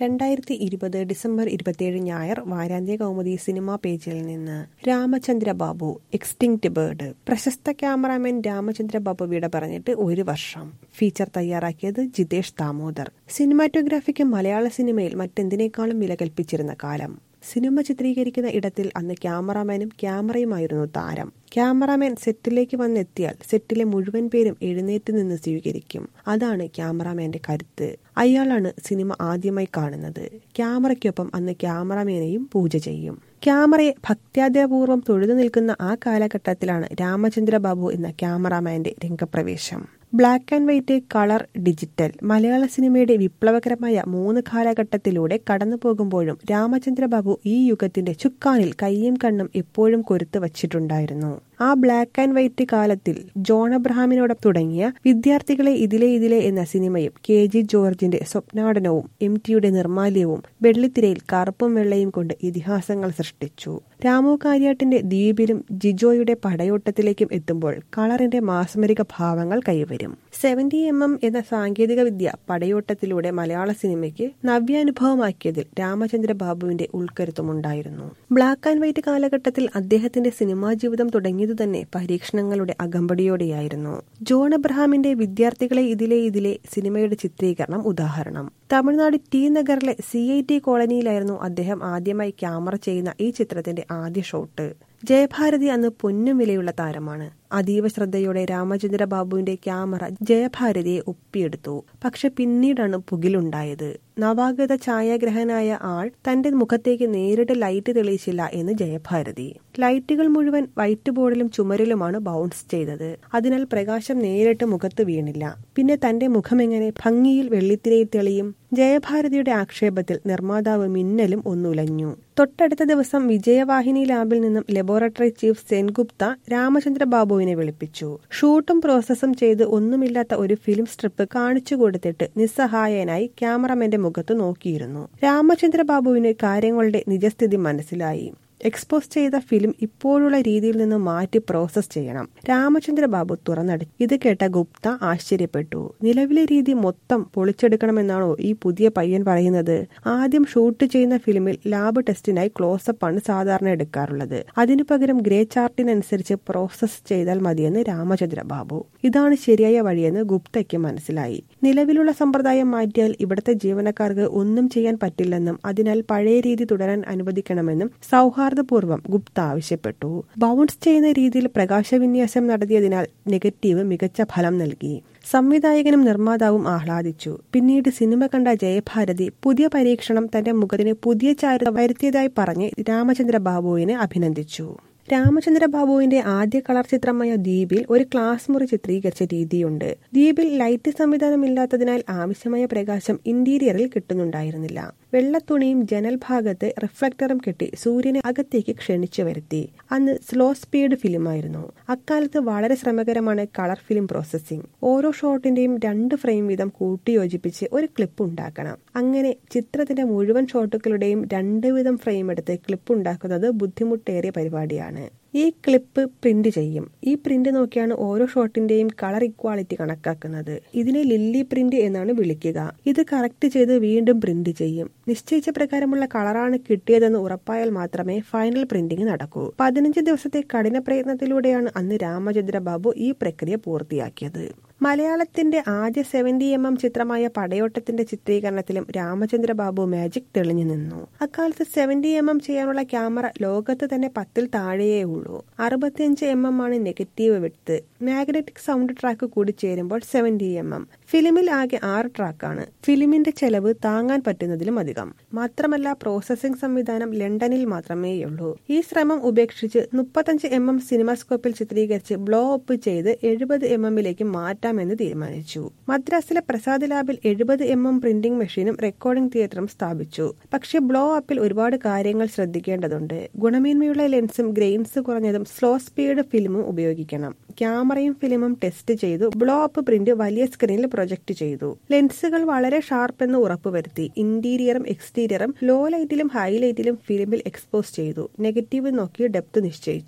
രണ്ടായിരത്തി ഇരുപത് ഡിസംബർ ഇരുപത്തിയേഴ് ഞായർ വാരാന്ത്യ കൗമുദി സിനിമാ പേജിൽ നിന്ന് രാമചന്ദ്ര ബാബു എക്സ്റ്റിങ്ക്ട് ബേർഡ് പ്രശസ്ത ക്യാമറാമാൻ രാമചന്ദ്ര ബാബു വിട പറഞ്ഞിട്ട് ഒരു വർഷം ഫീച്ചർ തയ്യാറാക്കിയത് ജിതേഷ് ദാമോദർ സിനിമാറ്റോഗ്രാഫിക്ക് മലയാള സിനിമയിൽ മറ്റെന്തിനേക്കാളും വില കൽപ്പിച്ചിരുന്ന കാലം സിനിമ ചിത്രീകരിക്കുന്ന ഇടത്തിൽ അന്ന് ക്യാമറാമാനും ക്യാമറയുമായിരുന്നു താരം ക്യാമറാമാൻ സെറ്റിലേക്ക് വന്നെത്തിയാൽ സെറ്റിലെ മുഴുവൻ പേരും എഴുന്നേറ്റ് നിന്ന് സ്വീകരിക്കും അതാണ് ക്യാമറാമാന്റെ കരുത്ത് അയാളാണ് സിനിമ ആദ്യമായി കാണുന്നത് ക്യാമറയ്ക്കൊപ്പം അന്ന് ക്യാമറാമാനെയും പൂജ ചെയ്യും ക്യാമറയെ ഭക്ത്യാദപൂർവ്വം തൊഴുതു നിൽക്കുന്ന ആ കാലഘട്ടത്തിലാണ് രാമചന്ദ്ര ബാബു എന്ന ക്യാമറാമാന്റെ രംഗപ്രവേശം black and white colour digital മലയാള സിനിമയുടെ വിപ്ലവകരമായ മൂന്ന് കാലഘട്ടത്തിലൂടെ കടന്നു പോകുമ്പോഴും രാമചന്ദ്ര ബാബു ഈ യുഗത്തിന്റെ ചുക്കാനിൽ കയ്യും കണ്ണും എപ്പോഴും കൊരുത്തു വച്ചിട്ടുണ്ടായിരുന്നു ആ ബ്ലാക്ക് ആൻഡ് വൈറ്റ് കാലത്തിൽ ജോൺ അബ്രഹാമിനോട് തുടങ്ങിയ വിദ്യാർത്ഥികളെ ഇതിലെ ഇതിലെ എന്ന സിനിമയും കെ ജി ജോർജിന്റെ സ്വപ്നാടനവും എം ടിയുടെ നിർമാല്യവും വെള്ളിത്തിരയിൽ കറുപ്പും വെള്ളയും കൊണ്ട് ഇതിഹാസങ്ങൾ സൃഷ്ടിച്ചു രാമു കാര്യാട്ടിന്റെ ദ്വീപിലും ജിജോയുടെ പടയോട്ടത്തിലേക്കും എത്തുമ്പോൾ കളറിന്റെ മാസ്മരിക ഭാവങ്ങൾ കൈവരും സെവന്റി എം എം എന്ന സാങ്കേതിക വിദ്യ പടയോട്ടത്തിലൂടെ മലയാള സിനിമയ്ക്ക് നവ്യാനുഭവമാക്കിയതിൽ രാമചന്ദ്ര ബാബുവിന്റെ ഉൾക്കരുത്തുമുണ്ടായിരുന്നു ബ്ലാക്ക് ആൻഡ് വൈറ്റ് കാലഘട്ടത്തിൽ അദ്ദേഹത്തിന്റെ സിനിമാ ജീവിതം തുടങ്ങിയത് തന്നെ പരീക്ഷണങ്ങളുടെ അകമ്പടിയോടെയായിരുന്നു ജോൺ അബ്രഹാമിന്റെ വിദ്യാർത്ഥികളെ ഇതിലെ ഇതിലെ സിനിമയുടെ ചിത്രീകരണം ഉദാഹരണം തമിഴ്നാട് ടി നഗറിലെ സി ഐ ടി കോളനിയിലായിരുന്നു അദ്ദേഹം ആദ്യമായി ക്യാമറ ചെയ്യുന്ന ഈ ചിത്രത്തിന്റെ ആദ്യ ഷോട്ട് ജയഭാരതി അന്ന് പൊന്നും വിലയുള്ള താരമാണ് അതീവ ശ്രദ്ധയോടെ രാമചന്ദ്ര ബാബുവിന്റെ ക്യാമറ ജയഭാരതിയെ ഒപ്പിയെടുത്തു പക്ഷെ പിന്നീടാണ് പുകിലുണ്ടായത് നവാഗത ഛായാഗ്രഹനായ ആൾ തന്റെ മുഖത്തേക്ക് നേരിട്ട് ലൈറ്റ് തെളിയിച്ചില്ല എന്ന് ജയഭാരതി ലൈറ്റുകൾ മുഴുവൻ വൈറ്റ് ബോർഡിലും ചുമരിലുമാണ് ബൗൺസ് ചെയ്തത് അതിനാൽ പ്രകാശം നേരിട്ട് മുഖത്ത് വീണില്ല പിന്നെ തന്റെ മുഖമെങ്ങനെ ഭംഗിയിൽ വെള്ളിത്തിരയിൽ തെളിയും ജയഭാരതിയുടെ ആക്ഷേപത്തിൽ നിർമ്മാതാവ് മിന്നലും ഒന്നുലഞ്ഞു തൊട്ടടുത്ത ദിവസം വിജയവാഹിനി ലാബിൽ നിന്നും ലബോറട്ടറി ചീഫ് സെൻഗുപ്ത രാമചന്ദ്ര ബാബുവിനെ വിളിപ്പിച്ചു ഷൂട്ടും പ്രോസസ്സും ചെയ്ത് ഒന്നുമില്ലാത്ത ഒരു ഫിലിം സ്ട്രിപ്പ് കാണിച്ചു കൊടുത്തിട്ട് നിസ്സഹായനായി ക്യാമറമാന്റെ മുഖത്ത് നോക്കിയിരുന്നു രാമചന്ദ്ര ബാബുവിന് കാര്യങ്ങളുടെ നിജസ്ഥിതി മനസ്സിലായി എക്സ്പോസ് ചെയ്ത ഫിലിം ഇപ്പോഴുള്ള രീതിയിൽ നിന്ന് മാറ്റി പ്രോസസ് ചെയ്യണം രാമചന്ദ്ര ബാബു തുറന്നടി ഇത് കേട്ട ഗുപ്ത ആശ്ചര്യപ്പെട്ടു നിലവിലെ രീതി മൊത്തം പൊളിച്ചെടുക്കണമെന്നാണോ ഈ പുതിയ പയ്യൻ പറയുന്നത് ആദ്യം ഷൂട്ട് ചെയ്യുന്ന ഫിലിമിൽ ലാബ് ടെസ്റ്റിനായി ക്ലോസപ്പ് ആണ് സാധാരണ എടുക്കാറുള്ളത് അതിനു പകരം ഗ്രേ ചാർട്ടിനനുസരിച്ച് പ്രോസസ് ചെയ്താൽ മതിയെന്ന് രാമചന്ദ്ര ബാബു ഇതാണ് ശരിയായ വഴിയെന്ന് ഗുപ്തയ്ക്ക് മനസ്സിലായി നിലവിലുള്ള സമ്പ്രദായം മാറ്റിയാൽ ഇവിടുത്തെ ജീവനക്കാർക്ക് ഒന്നും ചെയ്യാൻ പറ്റില്ലെന്നും അതിനാൽ പഴയ രീതി തുടരാൻ അനുവദിക്കണമെന്നും സൗഹാർദ്ദ സൗഹാർദ്ദപൂർവ്വം ഗുപ്ത ആവശ്യപ്പെട്ടു ബൗൺസ് ചെയ്യുന്ന രീതിയിൽ പ്രകാശവിന്യാസം നടത്തിയതിനാൽ നെഗറ്റീവ് മികച്ച ഫലം നൽകി സംവിധായകനും നിർമ്മാതാവും ആഹ്ലാദിച്ചു പിന്നീട് സിനിമ കണ്ട ജയഭാരതി പുതിയ പരീക്ഷണം തന്റെ മുഖത്തിന് പുതിയ ചാരുത വരുത്തിയതായി പറഞ്ഞ് രാമചന്ദ്ര ബാബുവിനെ അഭിനന്ദിച്ചു രാമചന്ദ്ര ബാബുവിന്റെ ആദ്യ കളർ ചിത്രമായ ദ്വീപിൽ ഒരു ക്ലാസ് മുറി ചിത്രീകരിച്ച രീതിയുണ്ട് ദ്വീപിൽ ലൈറ്റ് സംവിധാനമില്ലാത്തതിനാൽ ആവശ്യമായ പ്രകാശം ഇന്റീരിയറിൽ കിട്ടുന്നുണ്ടായിരുന്നില്ല വെള്ളത്തുണിയും ജനൽ ഭാഗത്ത് റിഫ്ലക്ടറും കെട്ടി സൂര്യനെ അകത്തേക്ക് ക്ഷണിച്ചു വരുത്തി അന്ന് സ്ലോ സ്പീഡ് ഫിലിമായിരുന്നു അക്കാലത്ത് വളരെ ശ്രമകരമാണ് കളർ ഫിലിം പ്രോസസ്സിംഗ് ഓരോ ഷോട്ടിന്റെയും രണ്ട് ഫ്രെയിം വീതം കൂട്ടിയോജിപ്പിച്ച് ഒരു ക്ലിപ്പ് ഉണ്ടാക്കണം അങ്ങനെ ചിത്രത്തിന്റെ മുഴുവൻ ഷോട്ടുകളുടെയും രണ്ട് വീതം ഫ്രെയിം എടുത്ത് ക്ലിപ്പ് ഉണ്ടാക്കുന്നത് ബുദ്ധിമുട്ടേറിയ പരിപാടിയാണ് ഈ ക്ലിപ്പ് പ്രിന്റ് ചെയ്യും ഈ പ്രിന്റ് നോക്കിയാണ് ഓരോ ഷോട്ടിന്റെയും കളർ ഇക്വാളിറ്റി കണക്കാക്കുന്നത് ഇതിനെ ലില്ലി പ്രിന്റ് എന്നാണ് വിളിക്കുക ഇത് കറക്റ്റ് ചെയ്ത് വീണ്ടും പ്രിന്റ് ചെയ്യും നിശ്ചയിച്ച പ്രകാരമുള്ള കളറാണ് കിട്ടിയതെന്ന് ഉറപ്പായാൽ മാത്രമേ ഫൈനൽ പ്രിന്റിംഗ് നടക്കൂ പതിനഞ്ച് ദിവസത്തെ കഠിന പ്രയത്നത്തിലൂടെയാണ് അന്ന് രാമചന്ദ്ര ബാബു ഈ പ്രക്രിയ പൂർത്തിയാക്കിയത് മലയാളത്തിന്റെ ആദ്യ സെവന്റി എം എം ചിത്രമായ പടയോട്ടത്തിന്റെ ചിത്രീകരണത്തിലും രാമചന്ദ്ര ബാബു മാജിക് തെളിഞ്ഞു നിന്നു അക്കാലത്ത് സെവന്റി എം എം ചെയ്യാനുള്ള ക്യാമറ ലോകത്ത് തന്നെ പത്തിൽ താഴെയേ ഉള്ളൂ അറുപത്തിയഞ്ച് എം എം ആണ് നെഗറ്റീവ് വിട്ട് മാഗ്നറ്റിക് സൗണ്ട് ട്രാക്ക് കൂടി ചേരുമ്പോൾ സെവന്റി എം എം ഫിലിമിൽ ആകെ ആറ് ട്രാക്കാണ് ഫിലിമിന്റെ ചെലവ് താങ്ങാൻ പറ്റുന്നതിലും അധികം മാത്രമല്ല പ്രോസസ്സിംഗ് സംവിധാനം ലണ്ടനിൽ മാത്രമേയുള്ളൂ ഈ ശ്രമം ഉപേക്ഷിച്ച് മുപ്പത്തഞ്ച് എം എം സിനിമാസ്കോപ്പിൽ ചിത്രീകരിച്ച് ബ്ലോ അപ്പ് ചെയ്ത് എഴുപത് എം എമ്മിലേക്ക് മാറ്റാമെന്ന് തീരുമാനിച്ചു മദ്രാസിലെ പ്രസാദ് ലാബിൽ എഴുപത് എം എം പ്രിന്റിംഗ് മെഷീനും റെക്കോർഡിംഗ് തിയേറ്ററും സ്ഥാപിച്ചു പക്ഷെ ബ്ലോ അപ്പിൽ ഒരുപാട് കാര്യങ്ങൾ ശ്രദ്ധിക്കേണ്ടതുണ്ട് ഗുണമേന്മയുള്ള ലെൻസും ഗ്രെയിൻസ് കുറഞ്ഞതും സ്ലോ സ്പീഡ് ഫിലിമും ഉപയോഗിക്കണം ക്യാമറയും ഫിലിമും ടെസ്റ്റ് ചെയ്തു ബ്ലോ അപ്പ് പ്രിന്റ് വലിയ സ്ക്രീനിൽ പ്രൊജക്ട് ചെയ്തു ലെൻസുകൾ വളരെ ഷാർപ്പ് എന്ന് ഉറപ്പുവരുത്തി ഇന്റീരിയറും എക്സ്റ്റീരിയറും ലോ ലൈറ്റിലും ഹൈ ലൈറ്റിലും ഫിലിമിൽ എക്സ്പോസ് ചെയ്തു നെഗറ്റീവ് നോക്കി ഡെപ്ത് നിശ്ചയിച്ചു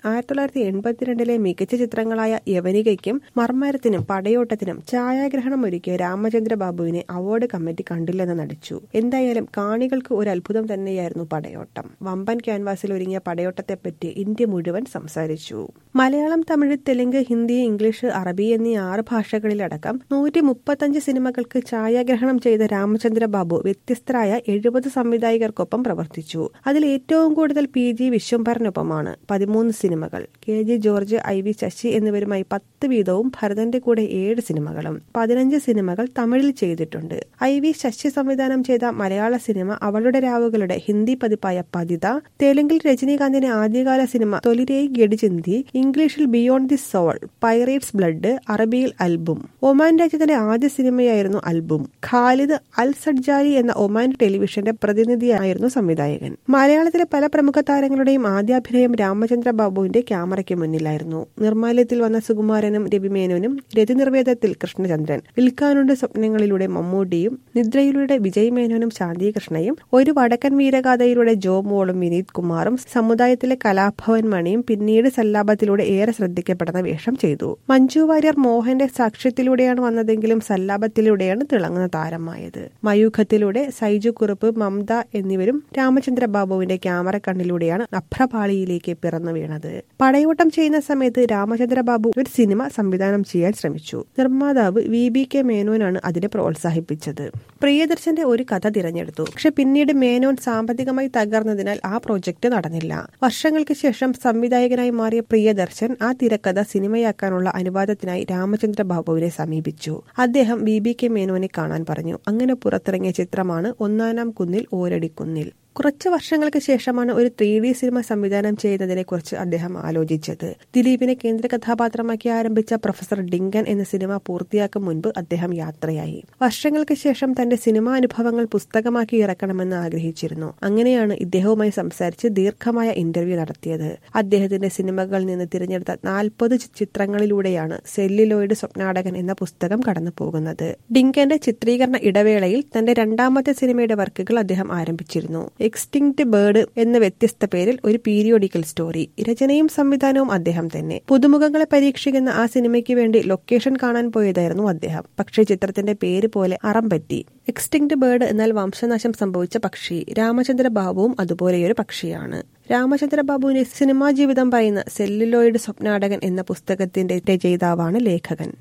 ആയിരത്തി തൊള്ളായിരത്തി എൺപത്തിരണ്ടിലെ മികച്ച ചിത്രങ്ങളായ യവനികയ്ക്കും മർമ്മരത്തിനും പടയോട്ടത്തിനും ഛായാഗ്രഹണം ഒരുക്കിയ രാമചന്ദ്ര ബാബുവിനെ അവാർഡ് കമ്മിറ്റി കണ്ടില്ലെന്ന് നടിച്ചു എന്തായാലും കാണികൾക്ക് ഒരു അത്ഭുതം തന്നെയായിരുന്നു പടയോട്ടം വമ്പൻ ക്യാൻവാസിൽ ഒരുങ്ങിയ പടയോട്ടത്തെപ്പറ്റി ഇന്ത്യ മുഴുവൻ സംസാരിച്ചു മലയാളം തമിഴ് തെലുങ്ക് ഹിന്ദി ഇംഗ്ലീഷ് അറബി എന്നീ ആറ് ഭാഷകളിലടക്കം നൂറ്റി മുപ്പത്തഞ്ച് സിനിമകൾക്ക് ഛായാഗ്രഹണം ചെയ്ത രാമചന്ദ്ര ബാബു വ്യത്യസ്തരായ എഴുപത് സംവിധായകർക്കൊപ്പം പ്രവർത്തിച്ചു അതിൽ ഏറ്റവും കൂടുതൽ പി ജി വിശ്വംഭരനൊപ്പമാണ് പതിമൂന്ന് സിനിമകൾ K G George I V Sasi എന്നിവരുമായി പത്ത് വീതവും ഭരതന്റെ കൂടെ ഏഴ് സിനിമകളും പതിനഞ്ച് സിനിമകൾ തമിഴിൽ ചെയ്തിട്ടുണ്ട് ഐ വി ശശി സംവിധാനം ചെയ്ത മലയാള സിനിമ അവളുടെ രാവുകളുടെ ഹിന്ദി പതിപ്പായ പതിത തെലുങ്കിൽ രജനീകാന്തിന്റെ ആദ്യകാല സിനിമ തൊലിരേയ് ഗഡിചിന്തി ഇംഗ്ലീഷിൽ beyond the soul pirates blood അറബിയിൽ അൽബും ഒമാൻ രാജ്യത്തിന്റെ ആദ്യ സിനിമയായിരുന്നു അൽബും ഖാലിദ് അൽ സഡ്ജാരി എന്ന ഒമാൻ ടെലിവിഷന്റെ പ്രതിനിധിയായിരുന്നു സംവിധായകൻ മലയാളത്തിലെ പല പ്രമുഖ താരങ്ങളുടെയും ആദ്യാഭിനയം രാമചന്ദ്ര ബാബുവിന്റെ ക്യാമറയ്ക്ക് മുന്നിലായിരുന്നു നിർമ്മാല്യത്തിൽ വന്ന സുകുമാരനും രവിമേനോനും രതിനിർവേദത്തിൽ കൃഷ്ണചന്ദ്രൻ വിൽക്കാനുണ്ട് സ്വപ്നങ്ങളിലൂടെ മമ്മൂട്ടിയും നിദ്രയിലൂടെ വിജയ് മേനോനും ശാന്തി കൃഷ്ണയും ഒരു വടക്കൻ വീരഗാഥയിലൂടെ ജോ മോളും വിനീത് കുമാറും സമുദായത്തിലെ കലാഭവൻ മണിയും പിന്നീട് സല്ലാപത്തിലൂടെ ഏറെ ശ്രദ്ധിക്കപ്പെടുന്ന വേഷം ചെയ്തു മഞ്ജു വാര്യർ മോഹന്റെ സാക്ഷ്യത്തിലൂടെയാണ് വന്നതെങ്കിലും സല്ലാപത്തിലൂടെയാണ് തിളങ്ങുന്ന താരമായത് മയൂഖത്തിലൂടെ സൈജു കുറുപ്പ് മമത എന്നിവരും രാമചന്ദ്ര ബാബുവിന്റെ ക്യാമറ കണ്ണിലൂടെയാണ് അഭ്രപാളിയിലേക്ക് പിറന്നു വീണത് പടയോട്ടം ചെയ്യുന്ന സമയത്ത് രാമചന്ദ്ര ബാബു ഒരു സിനിമ സംവിധാനം ചെയ്യാൻ ശ്രമിച്ചു നിർമ്മാതാവ് വി ബി കെ മേനോനാണ് അതിനെ പ്രോത്സാഹിപ്പിച്ചത് പ്രിയദർശന്റെ ഒരു കഥ തിരഞ്ഞെടുത്തു പക്ഷെ പിന്നീട് മേനോൻ സാമ്പത്തികമായി തകർന്നതിനാൽ ആ പ്രോജക്റ്റ് നടന്നില്ല വർഷങ്ങൾക്ക് ശേഷം സംവിധായകനായി മാറിയ പ്രിയദർശൻ ആ തിരക്കഥ സിനിമയാക്കാനുള്ള അനുവാദത്തിനായി രാമചന്ദ്ര ബാബുവിനെ സമീപിച്ചു അദ്ദേഹം വി ബി കെ മേനോനെ കാണാൻ പറഞ്ഞു അങ്ങനെ പുറത്തിറങ്ങിയ ചിത്രമാണ് ഒന്നാനാം കുന്നിൽ ഓരടിക്കുന്നിൽ കുറച്ച് വർഷങ്ങൾക്ക് ശേഷമാണ് ഒരു ത്രീ ഡി സിനിമ സംവിധാനം ചെയ്യുന്നതിനെ കുറിച്ച് അദ്ദേഹം ആലോചിച്ചത് ദിലീപിനെ കേന്ദ്ര കഥാപാത്രമാക്കി ആരംഭിച്ച പ്രൊഫസർ ഡിങ്കൻ എന്ന സിനിമ പൂർത്തിയാക്കും മുൻപ് അദ്ദേഹം യാത്രയായി വർഷങ്ങൾക്ക് ശേഷം തന്റെ സിനിമാ അനുഭവങ്ങൾ പുസ്തകമാക്കി ഇറക്കണമെന്ന് ആഗ്രഹിച്ചിരുന്നു അങ്ങനെയാണ് ഇദ്ദേഹവുമായി സംസാരിച്ച് ദീർഘമായ ഇന്റർവ്യൂ നടത്തിയത് അദ്ദേഹത്തിന്റെ സിനിമകളിൽ നിന്ന് തിരഞ്ഞെടുത്ത നാൽപ്പത് ചിത്രങ്ങളിലൂടെയാണ് സെല്ലിലോയിഡ് സ്വപ്നാടകൻ എന്ന പുസ്തകം കടന്നു പോകുന്നത് ഡിങ്കന്റെ ചിത്രീകരണ ഇടവേളയിൽ തന്റെ രണ്ടാമത്തെ സിനിമയുടെ വർക്കുകൾ അദ്ദേഹം ആരംഭിച്ചിരുന്നു എക്സ്റ്റിങ്ക്ട് ബേർഡ് എന്ന വ്യത്യസ്ത പേരിൽ ഒരു പീരിയോഡിക്കൽ സ്റ്റോറി രചനയും സംവിധാനവും അദ്ദേഹം തന്നെ പുതുമുഖങ്ങളെ പരീക്ഷിക്കുന്ന ആ സിനിമയ്ക്ക് വേണ്ടി ലൊക്കേഷൻ കാണാൻ പോയതായിരുന്നു അദ്ദേഹം പക്ഷേ ചിത്രത്തിന്റെ പേര് പോലെ അറം പറ്റി എക്സ്റ്റിങ്ക്ട് ബേർഡ് എന്നാൽ വംശനാശം സംഭവിച്ച പക്ഷി രാമചന്ദ്ര ബാബുവും അതുപോലെയൊരു പക്ഷിയാണ് രാമചന്ദ്ര ബാബുവിന്റെ സിനിമാ ജീവിതം പറയുന്ന സെല്ലുലോയിഡ് സ്വപ്നാടകൻ എന്ന പുസ്തകത്തിന്റെ രചയിതാവാണ് ലേഖകൻ